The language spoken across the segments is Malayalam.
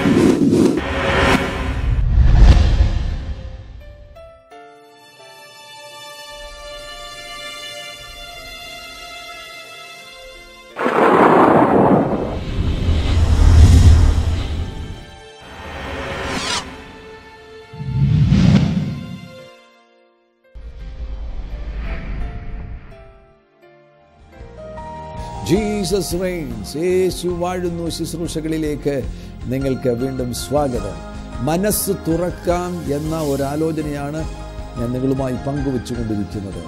ജീസസ് റെയിൻസ് യേശു വാഴുന്നു ശുശ്രൂഷകളിലേക്ക് നിങ്ങൾക്ക് വീണ്ടും സ്വാഗതം മനസ്സ് തുറക്കാം എന്ന ഒരാലോചനയാണ് ഞാൻ നിങ്ങളുമായി പങ്കുവെച്ചുകൊണ്ടിരിക്കുന്നത്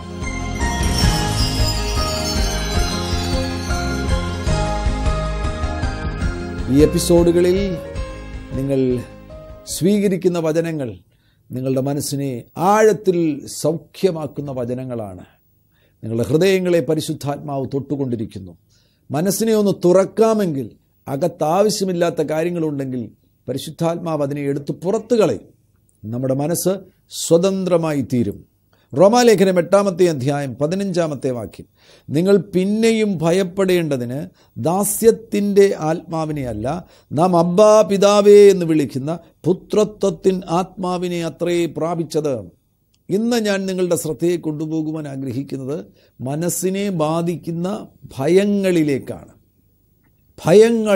ഈ എപ്പിസോഡുകളിൽ നിങ്ങൾ സ്വീകരിക്കുന്ന വചനങ്ങൾ നിങ്ങളുടെ മനസ്സിനെ ആഴത്തിൽ സൗഖ്യമാക്കുന്ന വചനങ്ങളാണ് നിങ്ങളുടെ ഹൃദയങ്ങളെ പരിശുദ്ധാത്മാവ് തൊട്ടുകൊണ്ടിരിക്കുന്നു മനസ്സിനെ ഒന്ന് തുറക്കാമെങ്കിൽ അകത്ത് ആവശ്യമില്ലാത്ത കാര്യങ്ങളുണ്ടെങ്കിൽ പരിശുദ്ധാത്മാവ് അതിനെ എടുത്ത് പുറത്തു കളയും നമ്മുടെ മനസ്സ് സ്വതന്ത്രമായി തീരും റോമാലേഖനം എട്ടാമത്തെ അധ്യായം പതിനഞ്ചാമത്തെ വാക്യം നിങ്ങൾ പിന്നെയും ഭയപ്പെടേണ്ടതിന് ദാസ്യത്തിൻ്റെ ആത്മാവിനെ അല്ല നാം അബ്ബാ പിതാവേ എന്ന് വിളിക്കുന്ന പുത്രത്വത്തിൻ ആത്മാവിനെ അത്രേ പ്രാപിച്ചത് ഇന്ന് ഞാൻ നിങ്ങളുടെ ശ്രദ്ധയെ കൊണ്ടുപോകുവാൻ ആഗ്രഹിക്കുന്നത് മനസ്സിനെ ബാധിക്കുന്ന ഭയങ്ങളിലേക്കാണ് ഭയങ്ങൾ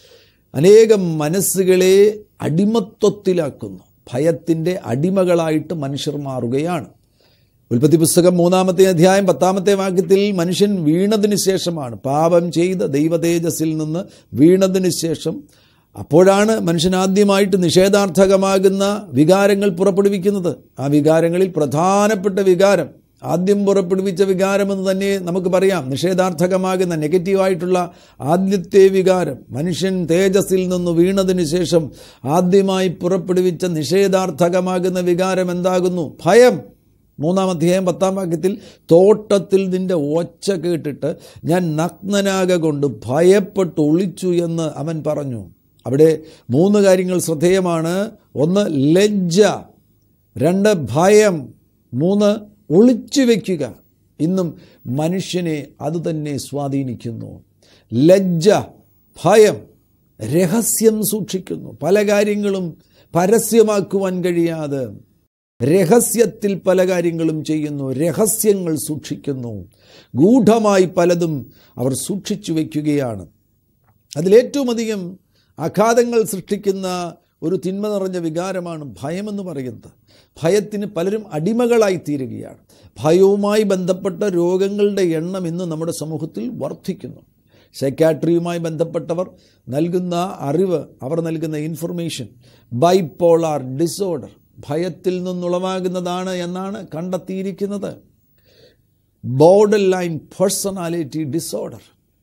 അനേകം മനസ്സുകളെ അടിമത്വത്തിലാക്കുന്നു ഭയത്തിൻ്റെ അടിമകളായിട്ട് മനുഷ്യർ മാറുകയാണ് ഉൽപ്പത്തി പുസ്തകം മൂന്നാമത്തെ അധ്യായം പത്താമത്തെ വാക്യത്തിൽ മനുഷ്യൻ വീണതിന് ശേഷമാണ് പാപം ചെയ്ത് ദൈവതേജസ്സിൽ നിന്ന് വീണതിന് ശേഷം അപ്പോഴാണ് മനുഷ്യൻ ആദ്യമായിട്ട് നിഷേധാർത്ഥകമാകുന്ന വികാരങ്ങൾ പുറപ്പെടുവിക്കുന്നത് ആ വികാരങ്ങളിൽ പ്രധാനപ്പെട്ട വികാരം ആദ്യം പുറപ്പെടുവിച്ച വികാരമെന്ന് തന്നെ നമുക്ക് പറയാം നിഷേധാർത്ഥകമാകുന്ന നെഗറ്റീവായിട്ടുള്ള ആദ്യത്തെ വികാരം മനുഷ്യൻ തേജസ്സിൽ നിന്ന് വീണതിന് ശേഷം ആദ്യമായി പുറപ്പെടുവിച്ച നിഷേധാർത്ഥകമാകുന്ന വികാരം എന്താകുന്നു ഭയം മൂന്നാം അധ്യായം പത്താം വാക്യത്തിൽ തോട്ടത്തിൽ നിന്റെ ഒച്ച കേട്ടിട്ട് ഞാൻ നഗ്നനാക കൊണ്ട് ഭയപ്പെട്ട് ഒളിച്ചു എന്ന് അവൻ പറഞ്ഞു അവിടെ മൂന്ന് കാര്യങ്ങൾ ശ്രദ്ധേയമാണ് ഒന്ന് ലജ്ജ രണ്ട് ഭയം മൂന്ന് ഒളിച്ചു വയ്ക്കുക ഇന്നും മനുഷ്യനെ അതുതന്നെ സ്വാധീനിക്കുന്നു ലജ്ജ ഭയം രഹസ്യം സൂക്ഷിക്കുന്നു പല കാര്യങ്ങളും പരസ്യമാക്കുവാൻ കഴിയാതെ രഹസ്യത്തിൽ പല കാര്യങ്ങളും ചെയ്യുന്നു രഹസ്യങ്ങൾ സൂക്ഷിക്കുന്നു ഗൂഢമായി പലതും അവർ സൂക്ഷിച്ചു വയ്ക്കുകയാണ് അതിലേറ്റവും അധികം അഘാതങ്ങൾ സൃഷ്ടിക്കുന്ന ഒരു തിന്മ നിറഞ്ഞ വികാരമാണ് ഭയമെന്ന് പറയുന്നത് ഭയത്തിന് പലരും അടിമകളായി തീരുകയാണ് ഭയവുമായി ബന്ധപ്പെട്ട രോഗങ്ങളുടെ എണ്ണം ഇന്ന് നമ്മുടെ സമൂഹത്തിൽ വർദ്ധിക്കുന്നു സൈക്കാട്രിയുമായി ബന്ധപ്പെട്ടവർ നൽകുന്ന അറിവ് അവർ നൽകുന്ന ഇൻഫർമേഷൻ ബൈപ്പോളാർ ഡിസോർഡർ ഭയത്തിൽ നിന്നുളവാകുന്നതാണ് എന്നാണ് കണ്ടെത്തിയിരിക്കുന്നത് borderline personality disorder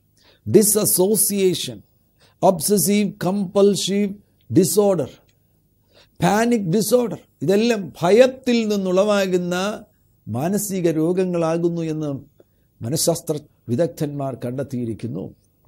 dissociation obsessive compulsive disorder panic disorder ഇതെല്ലാം ഭയത്തിൽ നിന്നുളവാകുന്ന മാനസിക രോഗങ്ങളാകുന്നു എന്ന് മനഃശാസ്ത്ര വിദഗ്ധന്മാർ കണ്ടെത്തിയിരിക്കുന്നു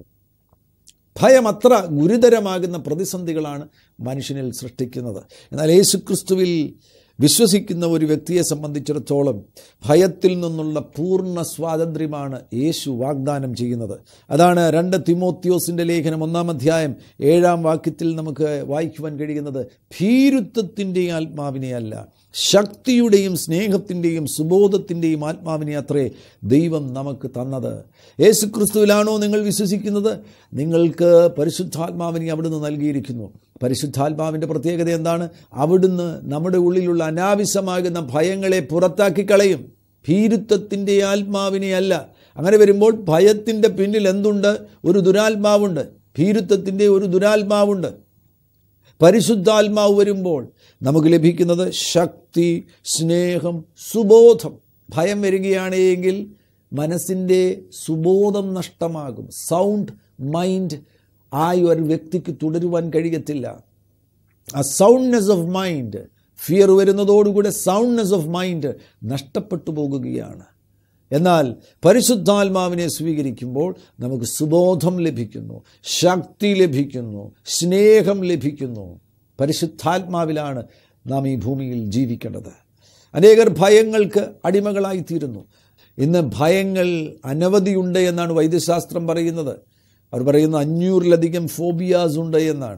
ഭയം അത്ര ഗുരുതരമാകുന്ന പ്രതിസന്ധികളാണ് മനുഷ്യനിൽ സൃഷ്ടിക്കുന്നത് എന്നാൽ യേശുക്രിസ്തുവിൽ വിശ്വസിക്കുന്ന ഒരു വ്യക്തിയെ സംബന്ധിച്ചിടത്തോളം ഭയത്തിൽ നിന്നുള്ള പൂർണ്ണ സ്വാതന്ത്ര്യമാണ് യേശു വാഗ്ദാനം ചെയ്യുന്നത് അതാണ് രണ്ട് തിമോത്യോസിൻ്റെ ലേഖനം ഒന്നാം അധ്യായം ഏഴാം വാക്യത്തിൽ നമുക്ക് വായിക്കുവാൻ കഴിയുന്നത് ഭീരുത്വത്തിൻ്റെ ആത്മാവിനെയല്ല ശക്തിയുടെയും സ്നേഹത്തിൻ്റെയും സുബോധത്തിൻ്റെയും ആത്മാവിനെ അത്രേ ദൈവം നമുക്ക് തന്നത് യേശുക്രിസ്തുവിലാണോ നിങ്ങൾ വിശ്വസിക്കുന്നത് നിങ്ങൾക്ക് പരിശുദ്ധാത്മാവിനെ അവിടുന്ന് നൽകിയിരിക്കുന്നു പരിശുദ്ധാത്മാവിൻ്റെ പ്രത്യേകത എന്താണ് അവിടുന്ന് നമ്മുടെ ഉള്ളിലുള്ള അനാവശ്യമാകുന്ന ഭയങ്ങളെ പുറത്താക്കി കളയും ഭീരുത്വത്തിൻ്റെ ആത്മാവിനെ അല്ല അങ്ങനെ വരുമ്പോൾ ഭയത്തിൻ്റെ പിന്നിൽ എന്തുണ്ട് ഒരു ദുരാത്മാവുണ്ട് ഭീരുത്വത്തിൻ്റെ ഒരു ദുരാത്മാവുണ്ട് പരിശുദ്ധാത്മാവ് വരുമ്പോൾ നമുക്ക് ലഭിക്കുന്നത് ശക്തി സ്നേഹം സുബോധം ഭയം വരികയാണെങ്കിൽ മനസ്സിൻ്റെ സുബോധം നഷ്ടമാകും സൗണ്ട് മൈൻഡ് ആ ഒരു വ്യക്തിക്ക് തുടരുവാൻ കഴിയത്തില്ല ആ സൗണ്ട്നെസ് ഓഫ് മൈൻഡ് ഫിയർ വരുന്നതോടുകൂടെ സൗണ്ട്നെസ് ഓഫ് മൈൻഡ് നഷ്ടപ്പെട്ടു പോകുകയാണ് എന്നാൽ പരിശുദ്ധാത്മാവിനെ സ്വീകരിക്കുമ്പോൾ നമുക്ക് സുബോധം ലഭിക്കുന്നു ശക്തി ലഭിക്കുന്നു സ്നേഹം ലഭിക്കുന്നു പരിശുദ്ധാത്മാവിലാണ് നാം ഈ ഭൂമിയിൽ ജീവിക്കേണ്ടത് അനേകർ ഭയങ്ങൾക്ക് അടിമകളായിത്തീരുന്നു ഇന്ന് ഭയങ്ങൾ അനവധിയുണ്ട് എന്നാണ് വൈദ്യശാസ്ത്രം പറയുന്നത് അവർ പറയുന്ന അഞ്ഞൂറിലധികം ഫോബിയാസ് ഉണ്ട് എന്നാണ്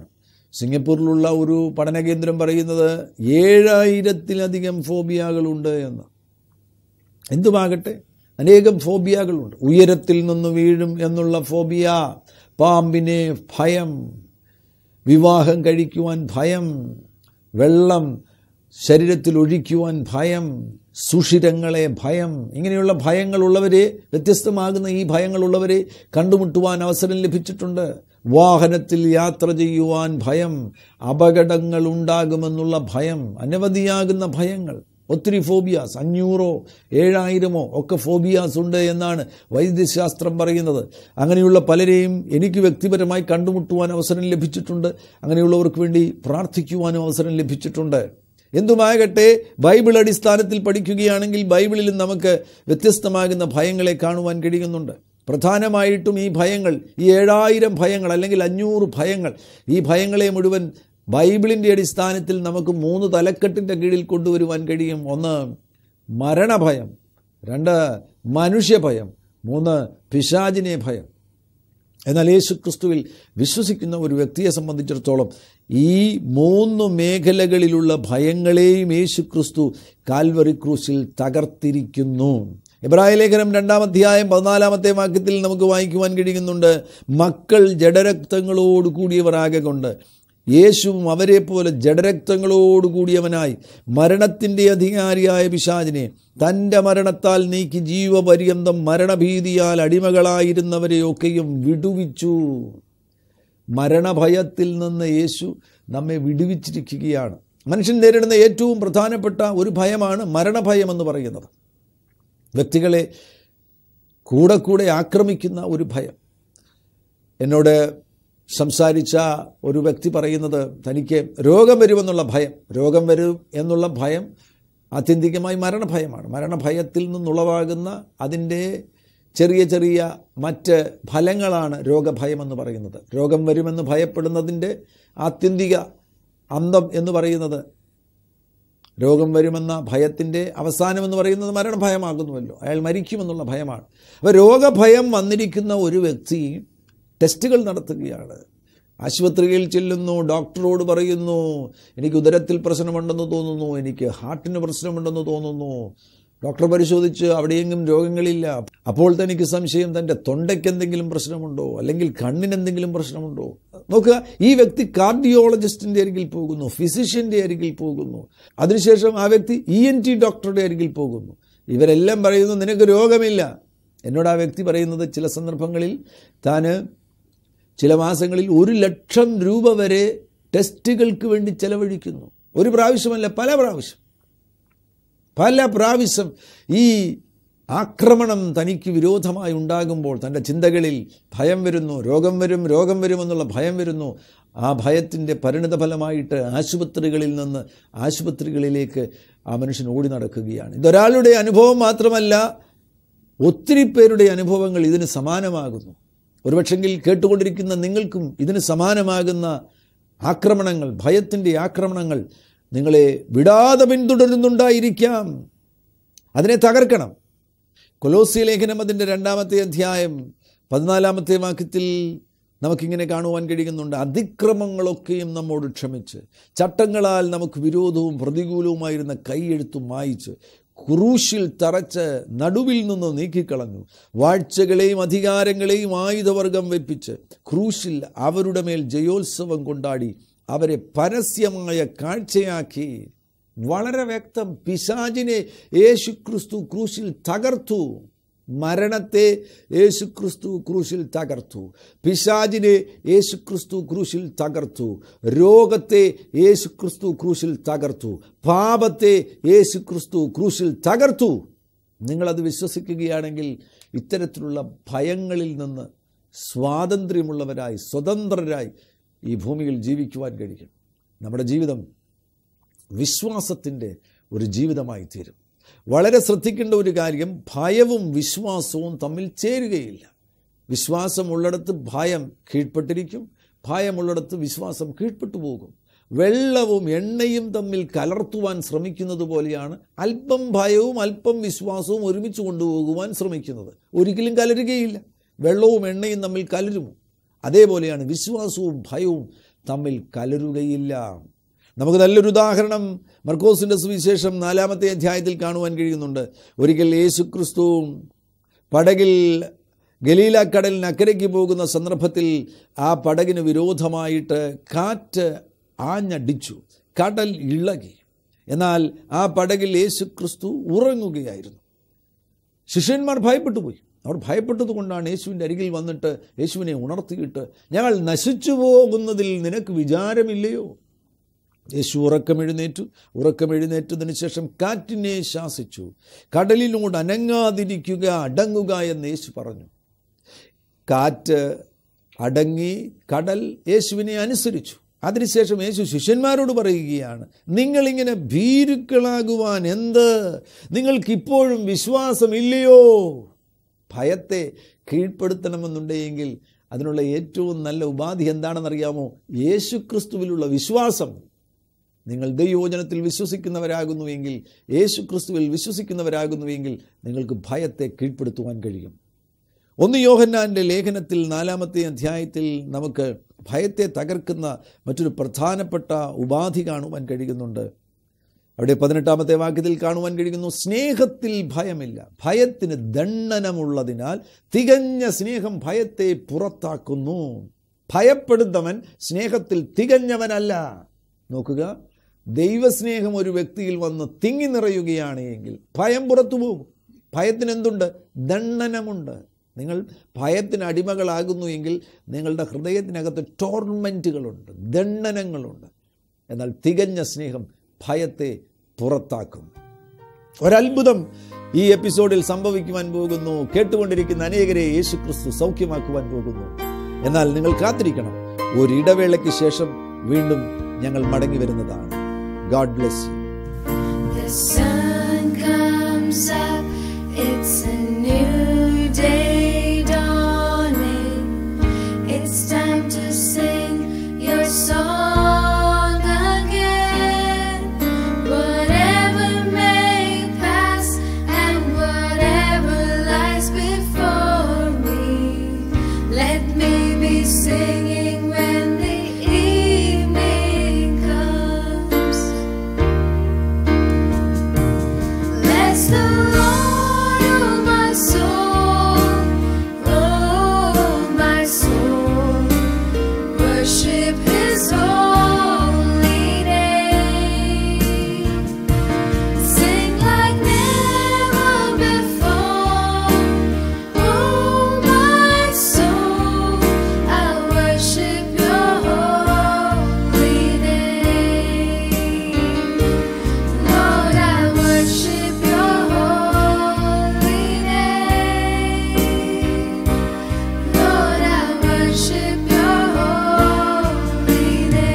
സിംഗപ്പൂരിലുള്ള ഒരു പഠന കേന്ദ്രം പറയുന്നത് ഏഴായിരത്തിലധികം ഫോബിയകളുണ്ട് എന്ന് എന്തുമാകട്ടെ അനേകം ഫോബിയകളുണ്ട് ഉയരത്തിൽ നിന്ന് വീഴും എന്നുള്ള ഫോബിയ പാമ്പിനെ ഭയം വിവാഹം കഴിക്കുവാൻ ഭയം വെള്ളം ശരീരത്തിൽ ഒഴിക്കുവാൻ ഭയം സുഷിരങ്ങളെ ഭയം ഇങ്ങനെയുള്ള ഭയങ്ങളുള്ളവരെ വ്യത്യസ്തമാകുന്ന ഈ ഭയങ്ങളുള്ളവരെ കണ്ടുമുട്ടുവാൻ അവസരം ലഭിച്ചിട്ടുണ്ട് വാഹനത്തിൽ യാത്ര ചെയ്യുവാൻ ഭയം അപകടങ്ങൾ ഉണ്ടാകുമെന്നുള്ള ഭയം അനവധിയാകുന്ന ഭയങ്ങൾ ഒത്തിരി ഫോബിയാസ് അഞ്ഞൂറോ ഏഴായിരമോ ഒക്കെ ഫോബിയാസ് ഉണ്ട് എന്നാണ് വൈദ്യശാസ്ത്രം പറയുന്നത് അങ്ങനെയുള്ള പലരെയും എനിക്ക് വ്യക്തിപരമായി കണ്ടുമുട്ടുവാൻ അവസരം ലഭിച്ചിട്ടുണ്ട് അങ്ങനെയുള്ളവർക്ക് വേണ്ടി പ്രാർത്ഥിക്കുവാനും അവസരം ലഭിച്ചിട്ടുണ്ട് എന്തുമാകട്ടെ ബൈബിൾ അടിസ്ഥാനത്തിൽ പഠിക്കുകയാണെങ്കിൽ ബൈബിളിൽ നമുക്ക് വ്യത്യസ്തമാകുന്ന ഭയങ്ങളെ കാണുവാൻ കഴിയുന്നുണ്ട് പ്രധാനമായിട്ടും ഈ ഭയങ്ങൾ ഈ ഏഴായിരം ഭയങ്ങൾ അല്ലെങ്കിൽ അഞ്ഞൂറ് ഭയങ്ങൾ ഈ ഭയങ്ങളെ മുഴുവൻ ബൈബിളിൻ്റെ അടിസ്ഥാനത്തിൽ നമുക്ക് മൂന്ന് തലക്കെട്ടിൻ്റെ കീഴിൽ കൊണ്ടുവരുവാൻ കഴിയും ഒന്ന് മരണഭയം രണ്ട് മനുഷ്യഭയം മൂന്ന് പിശാചിനെ ഭയം എന്നാൽ യേശു ക്രിസ്തുവിൽ വിശ്വസിക്കുന്ന ഒരു വ്യക്തിയെ സംബന്ധിച്ചിടത്തോളം ഈ മൂന്ന് മേഖലകളിലുള്ള ഭയങ്ങളെയും യേശു ക്രിസ്തു കാൽവറി ക്രൂസിൽ തകർത്തിരിക്കുന്നു എബ്രായ ലേഖനം രണ്ടാം അധ്യായം പതിനാലാമത്തെ വാക്യത്തിൽ നമുക്ക് വായിക്കുവാൻ കഴിയുന്നുണ്ട് മക്കൾ ജഡരക്തങ്ങളോട് കൂടിയവരാകെ കൊണ്ട് യേശുവും അവരെ പോലെ ജഡരക്തങ്ങളോട് കൂടിയവനായി മരണത്തിൻ്റെ അധികാരിയായ പിശാചിനെ തൻ്റെ മരണത്താൽ നീക്കി ജീവപര്യന്തം മരണഭീതിയാൽ അടിമകളായിരുന്നവരെയൊക്കെയും വിടുവിച്ചു മരണഭയത്തിൽ നിന്ന് യേശു നമ്മെ വിടുവിച്ചിരിക്കുകയാണ് മനുഷ്യൻ നേരിടുന്ന ഏറ്റവും പ്രധാനപ്പെട്ട ഒരു ഭയമാണ് മരണഭയം എന്ന് പറയുന്നത് വ്യക്തികളെ കൂടെ കൂടെ ആക്രമിക്കുന്ന ഒരു ഭയം എന്നോട് സംസാരിച്ച ഒരു വ്യക്തി പറയുന്നത് തനിക്ക് രോഗം വരുമെന്നുള്ള ഭയം രോഗം വരും എന്നുള്ള ഭയം ആത്യന്തികമായി മരണഭയമാണ് മരണഭയത്തിൽ നിന്നുളവാകുന്ന അതിൻ്റെ ചെറിയ ചെറിയ മറ്റ് ഫലങ്ങളാണ് രോഗഭയം എന്ന് പറയുന്നത് രോഗം വരുമെന്ന് ഭയപ്പെടുന്നതിൻ്റെ ആത്യന്തിക അന്തം എന്ന് പറയുന്നത് രോഗം വരുമെന്ന ഭയത്തിൻ്റെ അവസാനം എന്ന് പറയുന്നത് മരണഭയമാകുന്നുവല്ലോ അയാൾ മരിക്കുമെന്നുള്ള ഭയമാണ് അപ്പോൾ രോഗഭയം വന്നിരിക്കുന്ന ഒരു വ്യക്തി ടെസ്റ്റുകൾ നടത്തുകയാണ് ആശുപത്രിയിൽ ചെല്ലുന്നു ഡോക്ടറോട് പറയുന്നു എനിക്ക് ഉദരത്തിൽ പ്രശ്നമുണ്ടെന്ന് തോന്നുന്നു എനിക്ക് ഹാർട്ടിന് പ്രശ്നമുണ്ടെന്ന് തോന്നുന്നു ഡോക്ടർ പരിശോധിച്ച് അവിടെയെങ്കിലും രോഗങ്ങളില്ല അപ്പോൾ തനിക്ക് സംശയം തൻ്റെ തൊണ്ടയ്ക്ക് എന്തെങ്കിലും പ്രശ്നമുണ്ടോ അല്ലെങ്കിൽ കണ്ണിന് എന്തെങ്കിലും പ്രശ്നമുണ്ടോ നോക്കുക ഈ വ്യക്തി കാർഡിയോളജിസ്റ്റിൻ്റെ അരികിൽ പോകുന്നു ഫിസിഷ്യൻ്റെ അരികിൽ പോകുന്നു അതിനുശേഷം ആ വ്യക്തി ഇ എൻ ടി ഡോക്ടറുടെ അരികിൽ പോകുന്നു ഇവരെല്ലാം പറയുന്നു നിനക്ക് രോഗമില്ല എന്നോട് ആ വ്യക്തി പറയുന്നത് ചില സന്ദർഭങ്ങളിൽ താന് ചില മാസങ്ങളിൽ ഒരു ലക്ഷം രൂപ വരെ ടെസ്റ്റുകൾക്ക് വേണ്ടി ചെലവഴിക്കുന്നു ഒരു പ്രാവശ്യമല്ല പല പ്രാവശ്യം പല പ്രാവശ്യം ഈ ആക്രമണം തനിക്ക് വിരോധമായി ഉണ്ടാകുമ്പോൾ തൻ്റെ ചിന്തകളിൽ ഭയം വരുന്നു രോഗം വരും രോഗം വരുമെന്നുള്ള ഭയം വരുന്നു ആ ഭയത്തിൻ്റെ പരിണിത ഫലമായിട്ട് ആശുപത്രികളിൽ നിന്ന് ആശുപത്രികളിലേക്ക് ആ മനുഷ്യൻ ഓടി നടക്കുകയാണ് ഇതൊരാളുടെ അനുഭവം മാത്രമല്ല ഒത്തിരി പേരുടെ അനുഭവങ്ങൾ ഇതിന് സമാനമാകുന്നു ഒരുപക്ഷെങ്കിൽ കേട്ടുകൊണ്ടിരിക്കുന്ന നിങ്ങൾക്കും ഇതിന് സമാനമാകുന്ന ആക്രമണങ്ങൾ ഭയത്തിൻ്റെ ആക്രമണങ്ങൾ നിങ്ങളെ വിടാതെ പിന്തുടരുന്നുണ്ടായിരിക്കാം അതിനെ തകർക്കണം കൊലോസി ലേഖനം അതിൻ്റെ രണ്ടാമത്തെ അധ്യായം പതിനാലാമത്തെ വാക്യത്തിൽ നമുക്കിങ്ങനെ കാണുവാൻ കഴിയുന്നുണ്ട് അതിക്രമങ്ങളൊക്കെയും നമ്മോട് ക്ഷമിച്ച് ചട്ടങ്ങളാൽ നമുക്ക് വിരോധവും പ്രതികൂലവുമായിരുന്ന കൈയെഴുത്തും മായിച്ച് ക്രൂശിൽ തറച്ച് നടുവിൽ നിന്ന് നീക്കിക്കളഞ്ഞു വാഴ്ചകളെയും അധികാരങ്ങളെയും ആയുധവർഗം വെപ്പിച്ച് ക്രൂശിൽ അവരുടെ മേൽ ജയോത്സവം കൊണ്ടാടി അവരെ പരസ്യമായ കാഴ്ചയാക്കി വളരെ വ്യക്തം പിശാചിനെ യേശു ക്രിസ്തു ക്രൂശിൽ തകർത്തു മരണത്തെ യേശു ക്രിസ്തു ക്രൂശിൽ തകർത്തു പിശാചിനെ യേശു ക്രിസ്തു ക്രൂശിൽ തകർത്തു രോഗത്തെ യേശു ക്രിസ്തു ക്രൂശിൽ തകർത്തു പാപത്തെ യേശു ക്രിസ്തു ക്രൂശിൽ തകർത്തു നിങ്ങളത് വിശ്വസിക്കുകയാണെങ്കിൽ ഇത്തരത്തിലുള്ള ഭയങ്ങളിൽ നിന്ന് സ്വാതന്ത്ര്യമുള്ളവരായി സ്വതന്ത്രരായി ഈ ഭൂമിയിൽ ജീവിക്കുവാൻ കഴിയും നമ്മുടെ ജീവിതം വിശ്വാസത്തിൻ്റെ ഒരു ജീവിതമായി തീരും വളരെ ശ്രദ്ധിക്കേണ്ട ഒരു കാര്യം ഭയവും വിശ്വാസവും തമ്മിൽ ചേരുകയില്ല വിശ്വാസമുള്ളിടത്ത് ഭയം കീഴ്പ്പെട്ടിരിക്കും ഭയമുള്ളിടത്ത് വിശ്വാസം കീഴ്പ്പെട്ടു പോകും വെള്ളവും എണ്ണയും തമ്മിൽ കലർത്തുവാൻ ശ്രമിക്കുന്നത് പോലെയാണ് അല്പം ഭയവും അല്പം വിശ്വാസവും ഒരുമിച്ച് കൊണ്ടുപോകുവാൻ ശ്രമിക്കുന്നത് ഒരിക്കലും കലരുകയില്ല വെള്ളവും എണ്ണയും തമ്മിൽ കലരുമോ അതേപോലെയാണ് വിശ്വാസവും ഭയവും തമ്മിൽ കലരുകയില്ല നമുക്ക് നല്ലൊരു ഉദാഹരണം മർക്കോസിൻ്റെ സുവിശേഷം നാലാമത്തെ അധ്യായത്തിൽ കാണുവാൻ കഴിയുന്നുണ്ട് ഒരിക്കൽ യേശു ക്രിസ്തുവും പടകിൽ ഗലീല കടലിന് അക്കരയ്ക്ക് പോകുന്ന സന്ദർഭത്തിൽ ആ പടകിന് വിരോധമായിട്ട് കാറ്റ് ആഞ്ഞടിച്ചു കടൽ ഇളകി എന്നാൽ ആ പടകിൽ യേശു ക്രിസ്തു ഉറങ്ങുകയായിരുന്നു ശിഷ്യന്മാർ ഭയപ്പെട്ടു പോയി അവർ ഭയപ്പെട്ടതുകൊണ്ടാണ് യേശുവിൻ്റെ അരികിൽ വന്നിട്ട് യേശുവിനെ ഉണർത്തിയിട്ട് ഞങ്ങൾ നശിച്ചു പോകുന്നതിൽ നിനക്ക് വിചാരമില്ലയോ യേശു ഉറക്കമെഴുന്നേറ്റു ഉറക്കമെഴുന്നേറ്റതിന് ശേഷം കാറ്റിനെ ശാസിച്ചു കടലിനോട് അനങ്ങാതിരിക്കുക അടങ്ങുക എന്ന് യേശു പറഞ്ഞു കാറ്റ് അടങ്ങി കടൽ യേശുവിനെ അനുസരിച്ചു അതിനുശേഷം യേശു ശിഷ്യന്മാരോട് പറയുകയാണ് നിങ്ങളിങ്ങനെ ഭീരുക്കളാകുവാൻ എന്ത് നിങ്ങൾക്കിപ്പോഴും വിശ്വാസമില്ലയോ ഭയത്തെ കീഴ്പ്പെടുത്തണമെന്നുണ്ടെങ്കിൽ അതിനുള്ള ഏറ്റവും നല്ല ഉപാധി എന്താണെന്നറിയാമോ യേശു ക്രിസ്തുവിലുള്ള വിശ്വാസം നിങ്ങൾ ദൈവവചനത്തിൽ വിശ്വസിക്കുന്നവരാകുന്നുവെങ്കിൽ യേശു ക്രിസ്തുവിൽ വിശ്വസിക്കുന്നവരാകുന്നുവെങ്കിൽ നിങ്ങൾക്ക് ഭയത്തെ കീഴ്പ്പെടുത്തുവാൻ കഴിയും ഒന്ന് യോഹന്നാൻ്റെ ലേഖനത്തിൽ നാലാമത്തെ അധ്യായത്തിൽ നമുക്ക് ഭയത്തെ തകർക്കുന്ന മറ്റൊരു പ്രധാനപ്പെട്ട ഉപാധി കാണുവാൻ കഴിയുന്നുണ്ട് അവിടെ പതിനെട്ടാമത്തെ വാക്യത്തിൽ കാണുവാൻ കഴിയുന്നു സ്നേഹത്തിൽ ഭയമില്ല ഭയത്തിന് ദണ്ഡനമുള്ളതിനാൽ തികഞ്ഞ സ്നേഹം ഭയത്തെ പുറത്താക്കുന്നു ഭയപ്പെടുന്നവൻ സ്നേഹത്തിൽ തികഞ്ഞവനല്ല നോക്കുക ദൈവസ്നേഹം ഒരു വ്യക്തിയിൽ വന്ന് തിങ്ങി നിറയുകയാണ് എങ്കിൽ ഭയം പുറത്തു പോകും ഭയത്തിന് എന്തുണ്ട് ദണ്ഡനമുണ്ട് നിങ്ങൾ ഭയത്തിന് അടിമകളാകുന്നു എങ്കിൽ നിങ്ങളുടെ ഹൃദയത്തിനകത്ത് ടോർമെൻറ്റുകളുണ്ട് ദണ്ഡനങ്ങളുണ്ട് എന്നാൽ തികഞ്ഞ സ്നേഹം ഭയത്തെ പുറത്താക്കും ഒരത്ഭുതം ഈ എപ്പിസോഡിൽ സംഭവിക്കുവാൻ പോകുന്നു കേട്ടുകൊണ്ടിരിക്കുന്ന അനേകരെ യേശു ക്രിസ്തു സൗഖ്യമാക്കുവാൻ പോകുന്നു എന്നാൽ നിങ്ങൾ കാത്തിരിക്കണം ഒരു ഇടവേളയ്ക്ക് ശേഷം വീണ്ടും ഞങ്ങൾ മടങ്ങി വരുന്നതാണ് God bless you The sun comes up, it's a new day dawning. It's time to sing your song again. Whatever may pass and whatever lies before me, let me be singing when the evening comes. Bless the Lord, oh my soul, oh my soul, worship His holy name. Sing like never before, oh my soul, I worship Your holy name. Lord, I worship Your holy name. Lord, I worship Your holy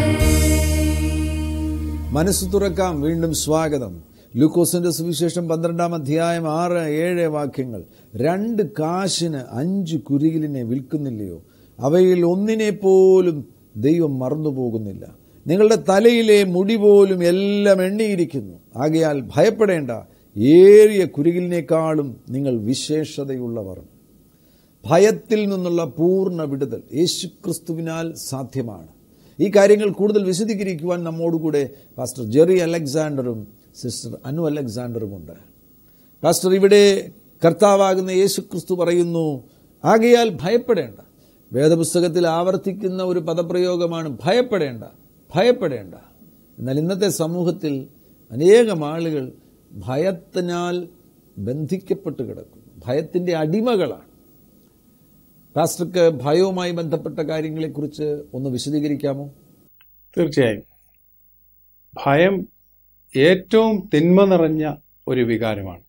name. മനസ്സ് തുറക്കാം വീണ്ടും സ്വാഗതം ലൂക്കോസിന്റെ സുവിശേഷം പന്ത്രണ്ടാം അധ്യായം ആറ് ഏഴ് വാക്യങ്ങൾ രണ്ട് കാശിന് അഞ്ച് കുരികിലിനെ വിൽക്കുന്നില്ലയോ അവയിൽ ഒന്നിനെ പോലും ദൈവം മറന്നുപോകുന്നില്ല നിങ്ങളുടെ തലയിലെ മുടി പോലും എല്ലാം എണ്ണിയിരിക്കുന്നു ആകയാൽ ഭയപ്പെടേണ്ട ഏറിയ കുരികിലിനേക്കാളും നിങ്ങൾ വിശേഷതയുള്ളവർ ഭയത്തിൽ നിന്നുള്ള പൂർണ്ണ വിടുതൽ യേശുക്രിസ്തുവിനാൽ സാധ്യമാണ് ഈ കാര്യങ്ങൾ കൂടുതൽ വിശദീകരിക്കുവാൻ നമ്മോടുകൂടെ പാസ്റ്റർ ജെറി അലക്സാണ്ടറും സിസ്റ്റർ അനു അലക്സാണ്ടറുമുണ്ട് പാസ്റ്റർ ഇവിടെ കർത്താവാകുന്ന യേശുക്രിസ്തു പറയുന്നു ആകയാൽ ഭയപ്പെടേണ്ട വേദപുസ്തകത്തിൽ ആവർത്തിക്കുന്ന ഒരു പദപ്രയോഗമാണ് ഭയപ്പെടേണ്ട ഭയപ്പെടേണ്ട എന്നാൽ ഇന്നത്തെ സമൂഹത്തിൽ അനേകം ആളുകൾ ഭയത്തിനാൽ ബന്ധിക്കപ്പെട്ട് കിടക്കുന്നു ഭയത്തിൻ്റെ അടിമകളാണ് പാസ്റ്റർക്ക് ഭയവുമായി ബന്ധപ്പെട്ട കാര്യങ്ങളെക്കുറിച്ച് ഒന്ന് വിശദീകരിക്കാമോ തീർച്ചയായും ഭയം ഏറ്റവും തിന്മ നിറഞ്ഞ ഒരു വികാരമാണ്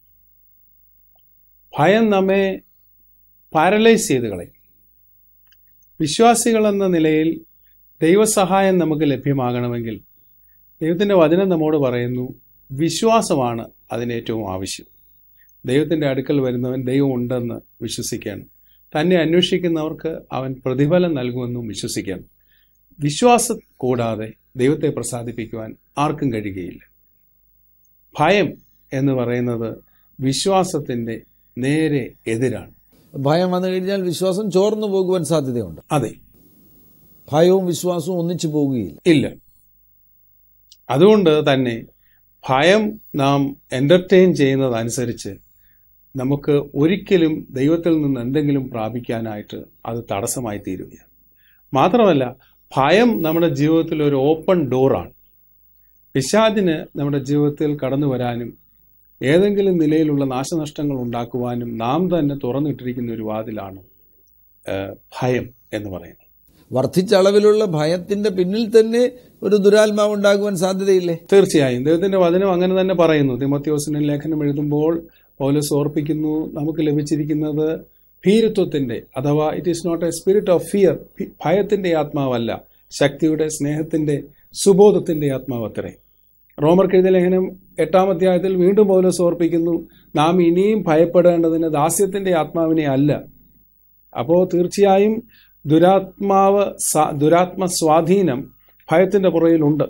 ഭയം നമ്മെ പാരലൈസ് ചെയ്ത് കളയും വിശ്വാസികൾ എന്ന നിലയിൽ ദൈവസഹായം നമുക്ക് ലഭ്യമാകണമെങ്കിൽ ദൈവത്തിൻ്റെ വചനം നമ്മോട് പറയുന്നു വിശ്വാസമാണ് അതിന് ഏറ്റവും ആവശ്യം ദൈവത്തിൻ്റെ അടുക്കൽ വരുന്നവൻ ദൈവം ഉണ്ടെന്ന് വിശ്വസിക്കണം തന്നെ അന്വേഷിക്കുന്നവർക്ക് അവൻ പ്രതിഫലം നൽകുമെന്നും വിശ്വസിക്കണം വിശ്വാസം കൂടാതെ ദൈവത്തെ പ്രസാദിപ്പിക്കുവാൻ ആർക്കും കഴിയുകയില്ല ഭയം എന്ന് പറയുന്നത് വിശ്വാസത്തിൻ്റെ നേരെ എതിരാണ് ഭയം വന്നു കഴിഞ്ഞാൽ വിശ്വാസം ചോർന്നു പോകുവാൻ സാധ്യതയുണ്ട് അതെ ഭയവും വിശ്വാസവും ഒന്നിച്ചു പോകുകയില്ല ഇല്ല അതുകൊണ്ട് തന്നെ ഭയം നാം എന്റർടൈൻ ചെയ്യുന്നതനുസരിച്ച് നമുക്ക് ഒരിക്കലും ദൈവത്തിൽ നിന്ന് എന്തെങ്കിലും പ്രാപിക്കാനായിട്ട് അത് തടസ്സമായി തീരുകയാണ് മാത്രമല്ല ഭയം നമ്മുടെ ജീവിതത്തിൽ ഒരു ഓപ്പൺ ഡോറാണ് പിശാദിന് നമ്മുടെ ജീവിതത്തിൽ കടന്നു വരാനും ഏതെങ്കിലും നിലയിലുള്ള നാശനഷ്ടങ്ങൾ ഉണ്ടാക്കുവാനും നാം തന്നെ തുറന്നിട്ടിരിക്കുന്ന ഒരു വാതിലാണ് ഏഹ്, ഭയം എന്ന് പറയുന്നത് വർദ്ധിച്ച അളവിലുള്ള ഭയത്തിന്റെ പിന്നിൽ തന്നെ ഒരു ദുരാത്മാവ് ഉണ്ടാകുവാൻ സാധ്യതയില്ലേ തീർച്ചയായും ദൈവത്തിന്റെ വചനം അങ്ങനെ തന്നെ പറയുന്നു തിമോത്യോസിന് ലേഖനം എഴുതുമ്പോൾ പൗലോസ് ഓർപ്പിക്കുന്നു നമുക്ക് ലഭിച്ചിരിക്കുന്നത് ഭീരുത്വത്തിന്റെ അഥവാ it is not a spirit of fear ഭയത്തിന്റെ ആത്മാവല്ല ശക്തിയുടെ സ്നേഹത്തിന്റെ സുബോധത്തിന്റെ ആത്മാവ് അത്രേ റോമർക്ക് എഴുതിയ ലേഖനം എട്ടാം അധ്യായത്തിൽ വീണ്ടും പൗലോസ് ഓർപ്പിക്കുന്നു നാം ഇനിയും ഭയപ്പെടേണ്ടതിന് ദാസ്യത്തിന്റെ ആത്മാവിനെ അല്ല അപ്പോൾ തീർച്ചയായും ദുരാത്മാവ് സ- ദുരാത്മ സ്വാധീനം ഭയത്തിന്റെ പുറയിലുണ്ട്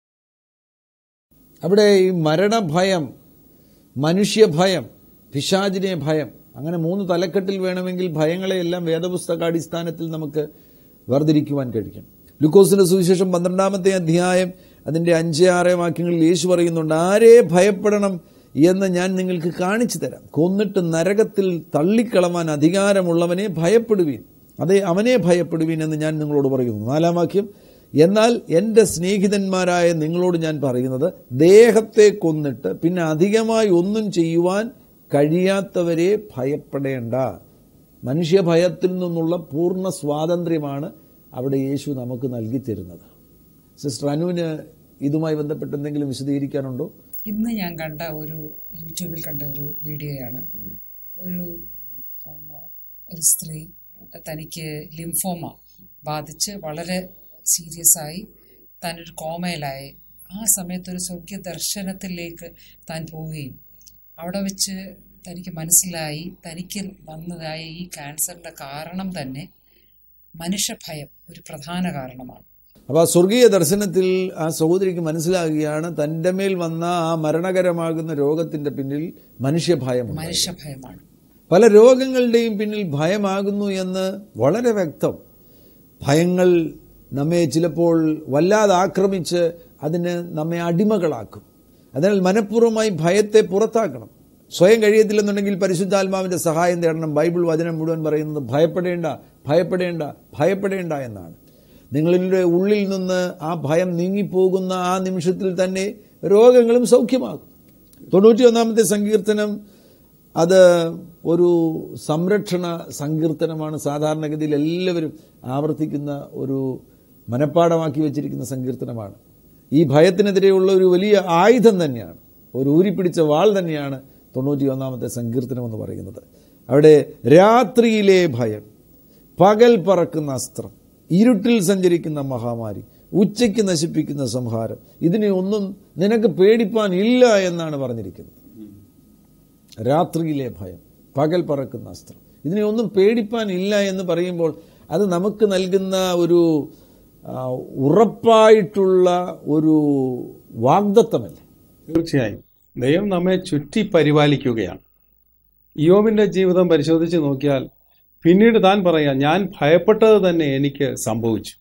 അവിടെ ഈ മരണഭയം മനുഷ്യഭയം പിശാചിനെ ഭയം അങ്ങനെ മൂന്ന് തലക്കെട്ടിൽ വേണമെങ്കിൽ ഭയങ്ങളെയെല്ലാം വേദപുസ്തകാടിസ്ഥാനത്തിൽ നമുക്ക് വേർതിരിക്കുവാൻ കഴിയും ലുക്കോസിന്റെ സുവിശേഷം പന്ത്രണ്ടാമത്തെ അധ്യായം അതിന്റെ അഞ്ച് ആറ് വാക്യങ്ങളിൽ യേശു പറയുന്നുണ്ട് ആരെ ഭയപ്പെടണം എന്ന് ഞാൻ നിങ്ങൾക്ക് കാണിച്ചു തരാം കൊന്നിട്ട് നരകത്തിൽ തള്ളിക്കളവാൻ അധികാരമുള്ളവനെ ഭയപ്പെടുവീൻ അതെ അവനെ ഭയപ്പെടുവീൻ എന്ന് ഞാൻ നിങ്ങളോട് പറയുന്നു നാലാം വാക്യം എന്നാൽ എൻ്റെ സ്നേഹിതന്മാരായ നിങ്ങളോട് ഞാൻ പറയുന്നത് ദേഹത്തെ കൊന്നിട്ട് പിന്നെ അധികമായി ഒന്നും ചെയ്യുവാൻ കഴിയാത്തവരെ ഭയപ്പെടേണ്ട മനുഷ്യഭയത്തിൽ നിന്നുള്ള പൂർണ്ണ സ്വാതന്ത്ര്യമാണ് അവിടെ യേശു നമുക്ക് നൽകി തരുന്നത് സിസ്റ്റർ അനുവിന് ഇതുമായി ബന്ധപ്പെട്ട് എന്തെങ്കിലും വിശദീകരിക്കാനുണ്ടോ ഇന്ന് ഞാൻ കണ്ട ഒരു യൂട്യൂബിൽ കണ്ട ഒരു വീഡിയോയാണ് ഒരു ആ, ഒരു സ്ത്രീ തനിക്ക് ലിംഫോമ ബാധിച്ച് വളരെ സീരിയസ് ആയി താനൊരു കോമയിലായി ആ സമയത്ത് ഒരു സ്വർഗീയ ദർശനത്തിലേക്ക് താൻ പോവുകയും അവിടെ വെച്ച് തനിക്ക് മനസ്സിലായി തനിക്ക് വന്നതായ ഈ ക്യാൻസറിന്റെ കാരണം തന്നെ മനുഷ്യഭയം ഒരു പ്രധാന കാരണമാണ് അപ്പോൾ ആ സ്വർഗീയ ദർശനത്തിൽ ആ സഹോദരിക്ക് മനസ്സിലാകുകയാണ് തൻ്റെ മേൽ വന്ന ആ മരണകരമാകുന്ന രോഗത്തിന്റെ പിന്നിൽ മനുഷ്യഭയമുണ്ട് മനുഷ്യഭയമാണ് പല രോഗങ്ങളുടെയും പിന്നിൽ ഭയമാകുന്നു എന്ന് വളരെ വ്യക്തം ഭയങ്ങൾ നമ്മെ ചിലപ്പോൾ വല്ലാതെ ആക്രമിച്ച് അതിന് നമ്മെ അടിമകളാക്കും അതിനാൽ മനഃപൂർവ്വമായി ഭയത്തെ പുറത്താക്കണം സ്വയം കഴിയത്തില്ലെന്നുണ്ടെങ്കിൽ പരിശുദ്ധാത്മാവിന്റെ സഹായം തേടണം ബൈബിൾ വചനം മുഴുവൻ പറയുന്നത് ഭയപ്പെടേണ്ട ഭയപ്പെടേണ്ട ഭയപ്പെടേണ്ട എന്നാണ് നിങ്ങളുടെ ഉള്ളിൽ നിന്ന് ആ ഭയം നീങ്ങിപ്പോകുന്ന ആ നിമിഷത്തിൽ തന്നെ രോഗങ്ങളും സൗഖ്യമാകും തൊണ്ണൂറ്റി ഒന്നാമത്തെ സങ്കീർത്തനം അത് ഒരു സംരക്ഷണ സങ്കീർത്തനമാണ് സാധാരണഗതിയിൽ എല്ലാവരും ആവർത്തിക്കുന്ന ഒരു മനഃപ്പാടമാക്കി വെച്ചിരിക്കുന്ന സങ്കീർത്തനമാണ് ഈ ഭയത്തിനെതിരെയുള്ള ഒരു വലിയ ആയുധം തന്നെയാണ് ഒരു ഊരിപ്പിടിച്ച വാൾ തന്നെയാണ് തൊണ്ണൂറ്റി ഒന്നാമത്തെ സങ്കീർത്തനം എന്ന് പറയുന്നത് അവിടെ രാത്രിയിലെ ഭയം പകൽ പറക്കുന്ന അസ്ത്രം ഇരുട്ടിൽ സഞ്ചരിക്കുന്ന മഹാമാരി ഉച്ചയ്ക്ക് നശിപ്പിക്കുന്ന സംഹാരം ഇതിനെ ഒന്നും നിനക്ക് പേടിപ്പാൻ ഇല്ല എന്നാണ് പറഞ്ഞിരിക്കുന്നത് രാത്രിയിലെ ഭയം പകൽ പറക്കുന്ന അസ്ത്രം ഇതിനെ ഒന്നും പേടിപ്പാൻ ഇല്ല എന്ന് പറയുമ്പോൾ അത് നമുക്ക് നൽകുന്ന ഒരു ആ, ഉറപ്പായിട്ടുള്ള ഒരു വാഗ്ദത്തമല്ലേ തീർച്ചയായും ദൈവം നമ്മെ ചുറ്റി പരിപാലിക്കുകയാണ് യോബിന്റെ ജീവിതം പരിശോധിച്ച് നോക്കിയാൽ പിന്നീട് താൻ പറയാം ഞാൻ ഭയപ്പെട്ടത് തന്നെ എനിക്ക് സംഭവിച്ചു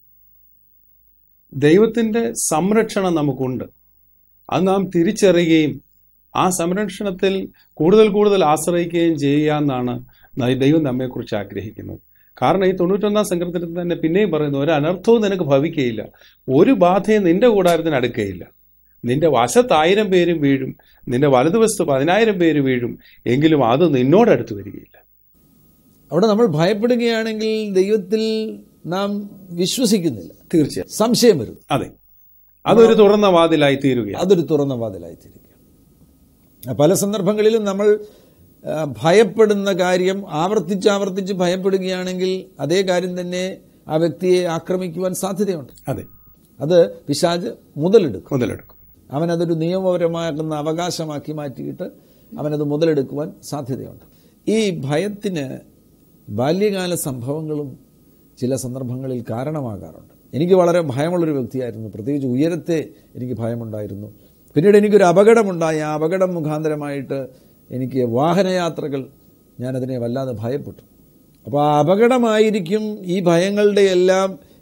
ദൈവത്തിന്റെ സംരക്ഷണം നമുക്കുണ്ട് അത് നാം തിരിച്ചറിയുകയും ആ സംരക്ഷണത്തിൽ കൂടുതൽ കൂടുതൽ ആശ്രയിക്കുകയും ചെയ്യുക എന്നാണ് ദൈവം നമ്മെക്കുറിച്ച് ആഗ്രഹിക്കുന്നത് കാരണം ഈ തൊണ്ണൂറ്റൊന്നാം സങ്കീർത്തനത്തിൽ തന്നെ പിന്നെയും പറയുന്നു ഒരു അനർത്ഥവും നിനക്ക് ഭവിക്കുകയില്ല ഒരു ബാധയും നിന്റെ കൂടാരത്തിന് അടുക്കുകയില്ല നിന്റെ വശത്ത് ആയിരം പേരും വീഴും നിന്റെ വലതുവശത്ത് പതിനായിരം പേര് വീഴും എങ്കിലും അത് നിന്നോടടുത്ത് വരികയില്ല അവിടെ നമ്മൾ ഭയപ്പെടുകയാണെങ്കിൽ ദൈവത്തിൽ നാം വിശ്വസിക്കുന്നില്ല തീർച്ചയായും സംശയം വരും അതെ അതൊരു തുറന്ന വാതിലായി തീരുകയാണ് അതൊരു തുറന്ന വാതിലായിത്തീരുക പല സന്ദർഭങ്ങളിലും നമ്മൾ ആ, ഭയപ്പെടുന്ന കാര്യം ആവർത്തിച്ച് ആവർത്തിച്ച് ഭയപ്പെടുകയാണെങ്കിൽ അതേ കാര്യം തന്നെ ആ വ്യക്തിയെ ആക്രമിക്കുവാൻ സാധ്യതയുണ്ട് അതെ അത് പിശാജ് മുതലെടുക്കും മുതലെടുക്കും അവനതൊരു നിയമപരമാകുന്ന അവകാശമാക്കി മാറ്റിയിട്ട് അവനത് മുതലെടുക്കുവാൻ സാധ്യതയുണ്ട് ഈ ഭയത്തിന് ബാല്യകാല സംഭവങ്ങളും ചില സന്ദർഭങ്ങളിൽ കാരണമാകാറുണ്ട് എനിക്ക് വളരെ ഭയമുള്ളൊരു വ്യക്തിയായിരുന്നു പ്രത്യേകിച്ച് ഉയരത്തെ എനിക്ക് ഭയമുണ്ടായിരുന്നു പിന്നീട് എനിക്കൊരു അപകടമുണ്ടായി ആ അപകടം മുഖാന്തരമായിട്ട് എനിക്ക് വാഹനയാത്രകൾ ഞാനതിനെ വല്ലാതെ ഭയപ്പെട്ടു അപ്പോൾ ആ അപകടമായിരിക്കും ഈ ഭയങ്ങളുടെ എല്ലാം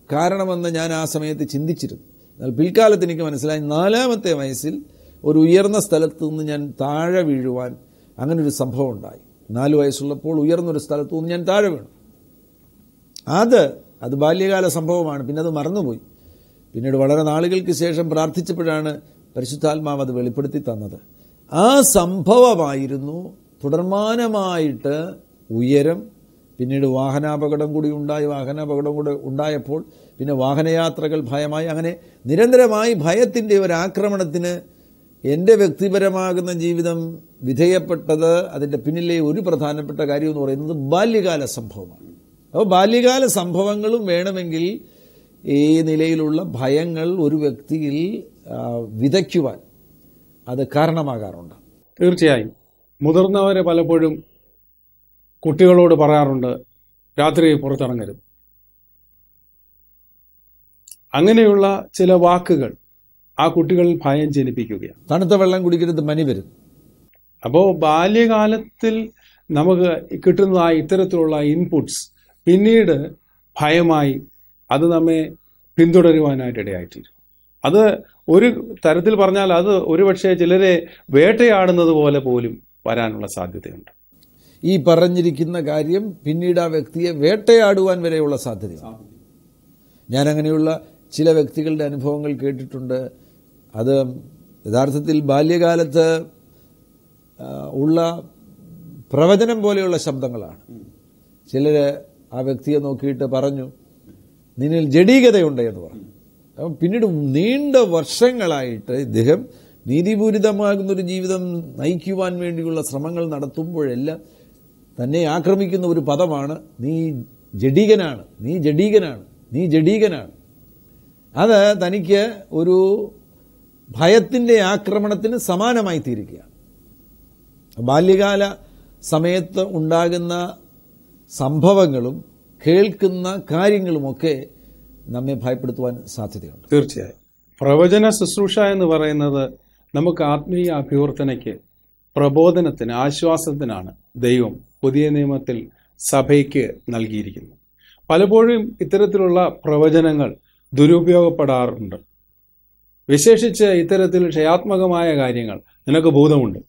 കാരണമെന്ന് ഞാൻ ആ സമയത്ത് ചിന്തിച്ചിരുന്നു എന്നാൽ പിൽക്കാലത്ത് എനിക്ക് മനസ്സിലായി നാലാമത്തെ വയസ്സിൽ ഒരു ഉയർന്ന സ്ഥലത്ത് നിന്ന് ഞാൻ താഴെ വീഴുവാൻ അങ്ങനെ ഒരു സംഭവം ഉണ്ടായി നാല് വയസ്സുള്ളപ്പോൾ ഉയർന്നൊരു സ്ഥലത്ത് നിന്ന് ഞാൻ താഴെ വീണു അത് അത് ബാല്യകാല സംഭവമാണ് പിന്നെ അത് മറന്നുപോയി പിന്നീട് വളരെ നാളുകൾക്ക് ശേഷം പ്രാർത്ഥിച്ചപ്പോഴാണ് പരിശുദ്ധാത്മാവ് അത് വെളിപ്പെടുത്തി തന്നത് ആ സംഭവമായിരുന്നു തുടർമാനമായിട്ട് ഉയരം പിന്നീട് വാഹനാപകടം കൂടി ഉണ്ടായി വാഹനാപകടം കൂടെ ഉണ്ടായപ്പോൾ പിന്നെ വാഹനയാത്രകൾ ഭയമായി അങ്ങനെ നിരന്തരമായി ഭയത്തിൻ്റെ ഒരു ആക്രമണത്തിന് എൻ്റെ വ്യക്തിപരമാകുന്ന ജീവിതം വിധേയപ്പെട്ടത് അതിൻ്റെ പിന്നിലെ ഒരു പ്രധാനപ്പെട്ട കാര്യം എന്ന് പറയുന്നത് ബാല്യകാല സംഭവമാണ് അപ്പോൾ ബാല്യകാല സംഭവങ്ങളും വേണമെങ്കിൽ ഈ നിലയിലുള്ള ഭയങ്ങൾ ഒരു വ്യക്തിയിൽ ആ, വിതയ്ക്കുവാൻ അത് കാരണമാകാറുണ്ട് തീർച്ചയായും മുതിർന്നവരെ പലപ്പോഴും കുട്ടികളോട് പറയാറുണ്ട് രാത്രി പുറത്തിറങ്ങരുത് അങ്ങനെയുള്ള ചില വാക്കുകൾ ആ കുട്ടികളിൽ ഭയം ജനിപ്പിക്കുകയാണ് തണുത്ത വെള്ളം കുടിക്കരുത് മനി വരും അപ്പോൾ ബാല്യകാലത്തിൽ നമുക്ക് കിട്ടുന്ന ആ ഇത്തരത്തിലുള്ള ഇൻപുട്സ് പിന്നീട് ഭയമായി അത് നമ്മെ പിന്തുടരുവാനായിട്ട് ഇടയായിത്തീരും അത് ഒരു തരത്തിൽ പറഞ്ഞാൽ അത് ഒരുപക്ഷെ ചിലരെ വേട്ടയാടുന്നത് പോലെ പോലും വരാനുള്ള സാധ്യതയുണ്ട് ഈ പറഞ്ഞിരിക്കുന്ന കാര്യം പിന്നീട് ആ വ്യക്തിയെ വേട്ടയാടുവാൻ വരെയുള്ള സാധ്യതയാണ് ഞാൻ അങ്ങനെയുള്ള ചില വ്യക്തികളുടെ അനുഭവങ്ങൾ കേട്ടിട്ടുണ്ട് അത് യഥാർത്ഥത്തിൽ ബാല്യകാലത്ത് ആ, ഉള്ള പ്രവചനം പോലെയുള്ള ശബ്ദങ്ങളാണ് ചിലർ ആ വ്യക്തിയെ നോക്കിയിട്ട് പറഞ്ഞു നിന്നിൽ ജഡീകതയുണ്ട് എന്ന് പറഞ്ഞു അപ്പം പിന്നീട് നീണ്ട വർഷങ്ങളായിട്ട് ഇദ്ദേഹം നീതിപൂരിതമാകുന്ന ഒരു ജീവിതം നയിക്കുവാൻ വേണ്ടിയുള്ള ശ്രമങ്ങൾ നടത്തുമ്പോഴെല്ലാം തന്നെ ആക്രമിക്കുന്ന ഒരു പദമാണ് നീ ജഡീകനാണ് നീ ജഡീകനാണ് നീ ജഡീകനാണ് അത് തനിക്ക് ഒരു ഭയത്തിന്റെ ആക്രമണത്തിന് സമാനമായി തീരുകയാണ് ബാല്യകാല സമയത്ത് ഉണ്ടാകുന്ന സംഭവങ്ങളും കേൾക്കുന്ന കാര്യങ്ങളുമൊക്കെ നമ്മെ ഭയപ്പെടുത്തുവാൻ സാധ്യതയുണ്ട് തീർച്ചയായും പ്രവചന ശുശ്രൂഷ എന്ന് പറയുന്നത് നമുക്ക് ആത്മീയ അഭ്യർത്ഥനയ്ക്ക് പ്രബോധനത്തിന് ആശ്വാസത്തിനാണ് ദൈവം പുതിയ നിയമത്തിൽ സഭയ്ക്ക് നൽകിയിരിക്കുന്നത് പലപ്പോഴും ഇത്തരത്തിലുള്ള പ്രവചനങ്ങൾ ദുരുപയോഗപ്പെടാറുണ്ട് വിശേഷിച്ച് ഇത്തരത്തിൽ ക്ഷയാത്മകമായ കാര്യങ്ങൾ നിനക്ക് ഭൂതമുണ്ട്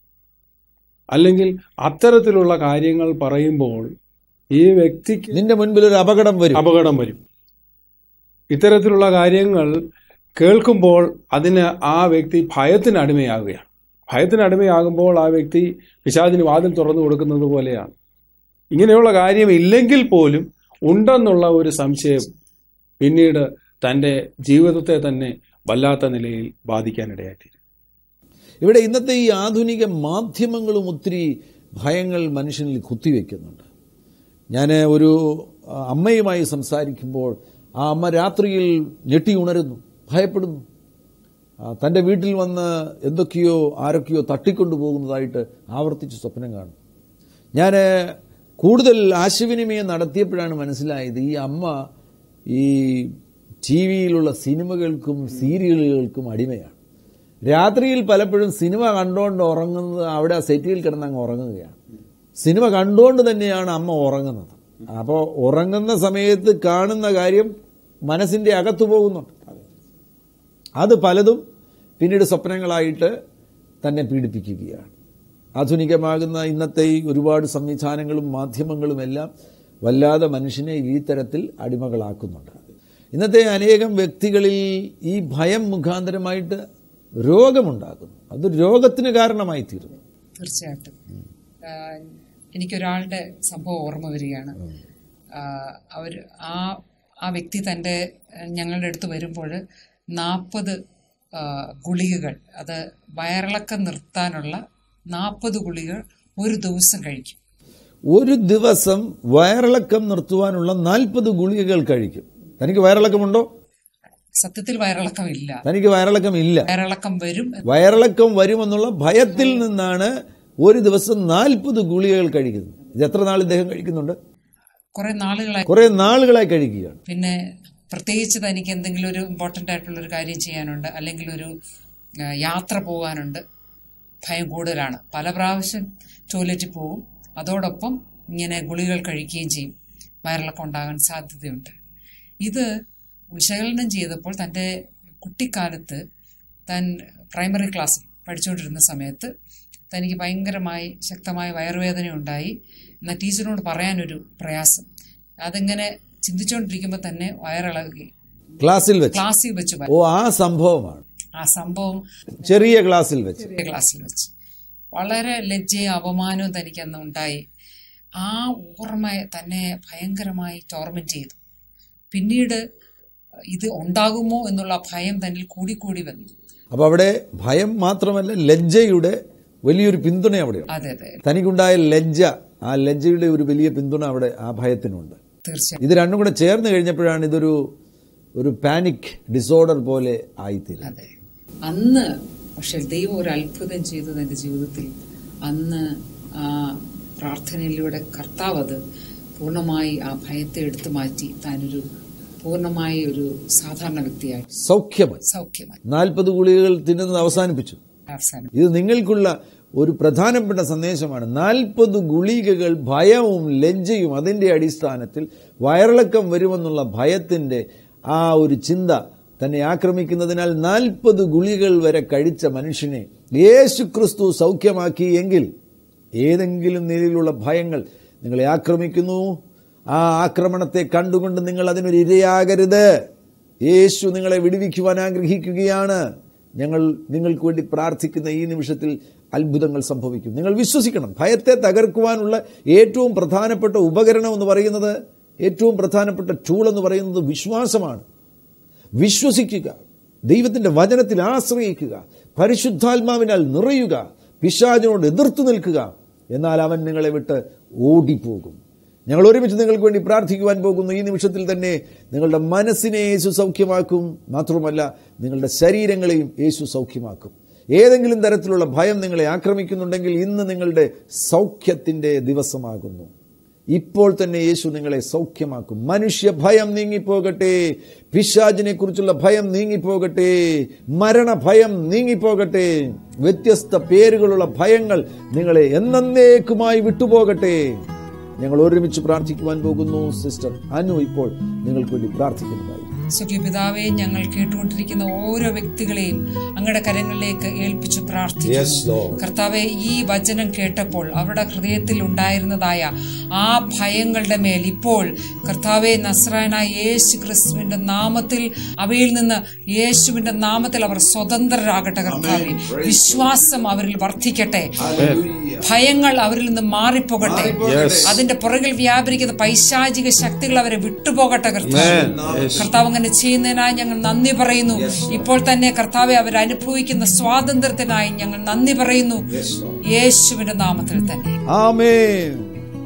അല്ലെങ്കിൽ അത്തരത്തിലുള്ള കാര്യങ്ങൾ പറയുമ്പോൾ ഈ വ്യക്തിക്ക് നിന്റെ മുൻപിൽ ഒരു അപകടം വരും അപകടം വരും ഇത്തരത്തിലുള്ള കാര്യങ്ങൾ കേൾക്കുമ്പോൾ അതിന് ആ വ്യക്തി ഭയത്തിന് അടിമയാകുകയാണ് ഭയത്തിന് അടിമയാകുമ്പോൾ ആ വ്യക്തി പിശാചിന് വാതിൽ തുറന്നു കൊടുക്കുന്നത് പോലെയാണ് ഇങ്ങനെയുള്ള കാര്യം ഇല്ലെങ്കിൽ പോലും ഉണ്ടെന്നുള്ള ഒരു സംശയം പിന്നീട് തൻ്റെ ജീവിതത്തെ തന്നെ വല്ലാത്ത നിലയിൽ ബാധിക്കാനിടയായി ഇവിടെ ഇന്നത്തെ ഈ ആധുനിക മാധ്യമങ്ങളും ഒത്തിരി ഭയങ്ങൾ മനുഷ്യനിൽ കുത്തിവെക്കുന്നുണ്ട് ഞാൻ ഒരു ആ, അമ്മയുമായി സംസാരിക്കുമ്പോൾ ആ അമ്മ രാത്രിയിൽ ഞെട്ടി ഉണരുന്നു ഭയപ്പെടുന്നു ആ, തൻ്റെ വീട്ടിൽ വന്ന് എന്തൊക്കെയോ ആരൊക്കെയോ തട്ടിക്കൊണ്ടു പോകുന്നതായിട്ട് ആവർത്തിച്ച് സ്വപ്നം കാണും ഞാൻ കൂടുതൽ ആശയവിനിമയം നടത്തിയപ്പോഴാണ് മനസ്സിലായത് ഈ അമ്മ ഈ ടി വിയിലുള്ള സിനിമകൾക്കും സീരിയലുകൾക്കും അടിമയാണ് രാത്രിയിൽ പലപ്പോഴും സിനിമ കണ്ടുകൊണ്ട് ഉറങ്ങുന്നത് അവിടെ ആ സെറ്റിൽ കിടന്ന് അങ്ങ് ഉറങ്ങുകയാണ് സിനിമ കണ്ടുകൊണ്ട് തന്നെയാണ് അമ്മ ഉറങ്ങുന്നത് അപ്പോൾ ഉറങ്ങുന്ന സമയത്ത് കാണുന്ന കാര്യം മനസ്സിന്റെ അകത്തു പോകുന്നുണ്ട് അത് പലതും പിന്നീട് സ്വപ്നങ്ങളായിട്ട് തന്നെ പീഡിപ്പിക്കുകയാണ് ആധുനികമാകുന്ന ഇന്നത്തെ ഈ ഒരുപാട് സംവിധാനങ്ങളും മാധ്യമങ്ങളും എല്ലാം വല്ലാതെ മനുഷ്യനെ ഈ തരത്തിൽ അടിമകളാക്കുന്നുണ്ട് ഇന്നത്തെ അനേകം വ്യക്തികളിൽ ഈ ഭയം മുഖാന്തരമായിട്ട് രോഗമുണ്ടാകുന്നു അത് രോഗത്തിന് കാരണമായി തീരുന്നു തീർച്ചയായിട്ടും ആ, എനിക്കൊരാളുടെ സംഭവം ഓർമ്മ വരികയാണ് ആ, അവർ ആ ആ വ്യക്തി തൻ്റെ ഞങ്ങളുടെ അടുത്ത് വരുമ്പോൾ നാൽപ്പത് ഗുളികകൾ അത് വയറിളക്കം നിർത്താനുള്ള നാൽപ്പത് ഗുളികൾ ഒരു ദിവസം കഴിക്കും ഒരു ദിവസം വയറിളക്കം നിർത്തുവാനുള്ള നാൽപ്പത് ഗുളികകൾ കഴിക്കും തനിക്ക് വയറിളക്കമുണ്ടോ സത്യത്തിൽ വയറിളക്കം ഇല്ല തനിക്ക് വയറിളക്കം ഇല്ല വയറിളക്കം വരും വയറിളക്കം വരുമെന്നുള്ള ഭയത്തിൽ നിന്നാണ് ഒരു ദിവസം നാൽപ്പത് ഗുളികകൾ കഴിക്കുന്നത് ഇത് എത്ര നാൾ ഇദ്ദേഹം കഴിക്കുന്നുണ്ട് കുറെ നാളുകളായി കുറെ നാളുകളായി കഴിക്കുകയാണ് പിന്നെ പ്രത്യേകിച്ച് തനിക്ക് എന്തെങ്കിലും ഒരു ഇമ്പോർട്ടൻ്റ് ആയിട്ടുള്ള ഒരു കാര്യം ചെയ്യാനുണ്ട് അല്ലെങ്കിൽ ഒരു ആ, യാത്ര പോകാനുണ്ട് ഭയം കൂടുതലാണ് പല പ്രാവശ്യം ടോയ്ലറ്റിൽ പോകും അതോടൊപ്പം ഇങ്ങനെ ഗുളികൾ കഴിക്കുകയും ചെയ്യും വയറിളക്കം ഉണ്ടാകാൻ സാധ്യതയുണ്ട് ഇത് വിശകലനം ചെയ്തപ്പോൾ തൻ്റെ കുട്ടിക്കാലത്ത് താൻ പ്രൈമറി ക്ലാസ് പഠിച്ചുകൊണ്ടിരുന്ന സമയത്ത് തനിക്ക് ഭയങ്കരമായി ശക്തമായ വയറുവേദന ഉണ്ടായി എന്നാൽ ടീച്ചറിനോട് പറയാനൊരു പ്രയാസം അതിങ്ങനെ ചിന്തിച്ചുകൊണ്ടിരിക്കുമ്പോൾ തന്നെ വയറിളകി ക്ലാസ്സിൽ വെച്ച് ക്ലാസ്സിൽ വെച്ച് വ- ഓ ആ സംഭവമാണ് ആ സംഭവം ചെറിയ ക്ലാസ്സിൽ വെച്ച് ചെറിയ ക്ലാസ്സിൽ വെച്ച് വളരെ ലജ്ജയും അപമാനവും തനിക്ക് അന്ന് ഉണ്ടായി ആ ഓർമ്മ തന്നെ ഭയങ്കരമായി ടോർമെന്റ് ചെയ്തു പിന്നീട് ഇത് ഉണ്ടാകുമോ എന്നുള്ള ഭയം തന്നിൽ കൂടിക്കൂടി വന്നു അപ്പൊ അവിടെ ഭയം മാത്രമല്ല ലജ്ജയുടെ വലിയൊരു പിന്തുണ അവിടെയുണ്ട് അതെ അതെ തനിക്കുണ്ടായ ലജ്ജ ആ ലജ്ജയുടെ ഒരു വലിയ പിന്തുണ അവിടെ ആ ഭയത്തിനുണ്ട് തീർച്ചയായും ഇത് രണ്ടും കൂടെ ചേർന്ന് കഴിഞ്ഞപ്പോഴാണ് ഇതൊരു ഒരു പാനിക് ഡിസോർഡർ പോലെ ആയിത്തീരുന്നത് അതെ അന്ന് പക്ഷെ ദൈവം ഒരു അത്ഭുതം ചെയ്തത് എൻ്റെ ജീവിതത്തിൽ അന്ന് ആ പ്രാർത്ഥനയിലൂടെ കർത്താവ് അത് പൂർണ്ണമായി ആ ഭയത്തെ എടുത്തു മാറ്റി താനൊരു പൂർണ്ണമായി ഒരു സാധാരണ വ്യക്തിയായി സൗഖ്യമായി സൗഖ്യമായി നാൽപ്പത് ഗുളികകൾ തിന്നുന്നത് അവസാനിപ്പിച്ചു അവസാനം ഇത് നിങ്ങൾക്കുള്ള ഒരു പ്രധാനപ്പെട്ട സന്ദേശമാണ് നാൽപ്പത് ഗുളികകൾ ഭയവും ലജ്ജയും അതിന്റെ അടിസ്ഥാനത്തിൽ വയറിളക്കം വരുമെന്നുള്ള ഭയത്തിന്റെ ആ ഒരു ചിന്ത തന്നെ ആക്രമിക്കുന്നതിനാൽ നാൽപ്പത് ഗുളികൾ വരെ കഴിച്ച മനുഷ്യനെ യേശു ക്രിസ്തു സൗഖ്യമാക്കി എങ്കിൽ ഏതെങ്കിലും നിലയിലുള്ള ഭയങ്ങൾ നിങ്ങളെ ആക്രമിക്കുന്നു ആ ആക്രമണത്തെ കണ്ടുകൊണ്ട് നിങ്ങൾ അതിനൊരു ഇരയാകരുത് യേശു നിങ്ങളെ വിടുവിക്കുവാൻ ആഗ്രഹിക്കുകയാണ് ഞങ്ങൾ നിങ്ങൾക്ക് വേണ്ടി പ്രാർത്ഥിക്കുന്ന ഈ നിമിഷത്തിൽ അത്ഭുതങ്ങൾ സംഭവിക്കും നിങ്ങൾ വിശ്വസിക്കണം ഭയത്തെ തകർക്കുവാനുള്ള ഏറ്റവും പ്രധാനപ്പെട്ട ഉപകരണം എന്ന് പറയുന്നത് ഏറ്റവും പ്രധാനപ്പെട്ട ടൂൾ എന്ന് പറയുന്നത് വിശ്വാസമാണ് വിശ്വസിക്കുക ദൈവത്തിന്റെ വചനത്തിൽ ആശ്രയിക്കുക പരിശുദ്ധാത്മാവിനാൽ നിറയുക പിശാചിനോട് എതിർത്തു നിൽക്കുക എന്നാൽ അവൻ നിങ്ങളെ വിട്ട് ഓടിപ്പോകും ഞങ്ങൾ ഒരുമിച്ച് നിങ്ങൾക്ക് വേണ്ടി പ്രാർത്ഥിക്കുവാൻ പോകുന്നു ഈ നിമിഷത്തിൽ തന്നെ നിങ്ങളുടെ മനസ്സിനെ യേശു സൗഖ്യമാക്കും മാത്രമല്ല നിങ്ങളുടെ ശരീരങ്ങളെയും യേശു സൗഖ്യമാക്കും ഏതെങ്കിലും തരത്തിലുള്ള ഭയം നിങ്ങളെ ആക്രമിക്കുന്നുണ്ടെങ്കിൽ ഇന്ന് നിങ്ങളുടെ സൗഖ്യത്തിന്റെ ദിവസമാകുന്നു ഇപ്പോൾ തന്നെ യേശു നിങ്ങളെ സൗഖ്യമാക്കും മനുഷ്യ ഭയം നീങ്ങിപ്പോകട്ടെ പിശാചിനെ കുറിച്ചുള്ള ഭയം നീങ്ങിപ്പോകട്ടെ മരണഭയം നീങ്ങിപ്പോകട്ടെ വ്യത്യസ്ത പേരുകളുള്ള ഭയങ്ങൾ നിങ്ങളെ എന്നേക്കുമായി വിട്ടുപോകട്ടെ ഞങ്ങൾ ഒരുമിച്ച് പ്രാർത്ഥിക്കുവാൻ പോകുന്നു സിസ്റ്റർ അനു ഇപ്പോൾ നിങ്ങൾക്ക് വേണ്ടി പ്രാർത്ഥിക്കുന്നതായി സുഖ്യ പിതാവെ ഞങ്ങൾ കേട്ടുകൊണ്ടിരിക്കുന്ന ഓരോ വ്യക്തികളെയും അങ്ങയുടെ കരങ്ങളിലേക്ക് ഏൽപ്പിച്ചു Yes, പ്രാർത്ഥിക്കുന്നു Lord. കർത്താവെ ഈ വചനം കേട്ടപ്പോൾ അവരുടെ ഹൃദയത്തിൽ ഉണ്ടായിരുന്നതായ ആ ഭയങ്ങളുടെ മേൽ ഇപ്പോൾ കർത്താവെ നസ്രായനായ യേശു ക്രിസ്തുവിന്റെ നാമത്തിൽ അവയിൽ നിന്ന് യേശുവിന്റെ നാമത്തിൽ അവർ സ്വതന്ത്രരാകട്ടെ കർത്താവെ വിശ്വാസം അവരിൽ വർദ്ധിക്കട്ടെ ഭയങ്ങൾ അവരിൽ നിന്ന് മാറിപ്പോകട്ടെ അതിന്റെ പുറകിൽ വ്യാപരിക്കുന്ന പൈശാചിക ശക്തികൾ അവരെ വിട്ടുപോകട്ടെ കർത്താവ് കർത്താവ് അങ്ങനെ ചെയ്യുന്നതിനായി ഞങ്ങൾ നന്ദി പറയുന്നു ഇപ്പോൾ തന്നെ കർത്താവെ അവർ അനുഭവിക്കുന്ന സ്വാതന്ത്ര്യത്തിനായി ഞങ്ങൾ നന്ദി പറയുന്നു യേശുവിന്റെ നാമത്തിൽ തന്നെ ആമേൻ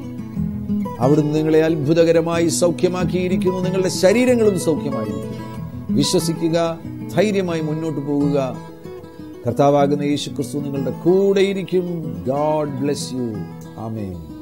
അവിടുന്ന് നിങ്ങളെ അത്ഭുതകരമായി സൗഖ്യമാക്കിയിരിക്കുന്നു നിങ്ങളുടെ ശരീരങ്ങളും സൗഖ്യമായിരിക്കുന്നു വിശ്വസിക്കുക ധൈര്യമായി മുന്നോട്ട് പോകുക കർത്താവാകുന്ന യേശു ക്രിസ്തു നിങ്ങളുടെ കൂടെയിരിക്കും ഗോഡ് ബ്ലെസ് യു ആമേൻ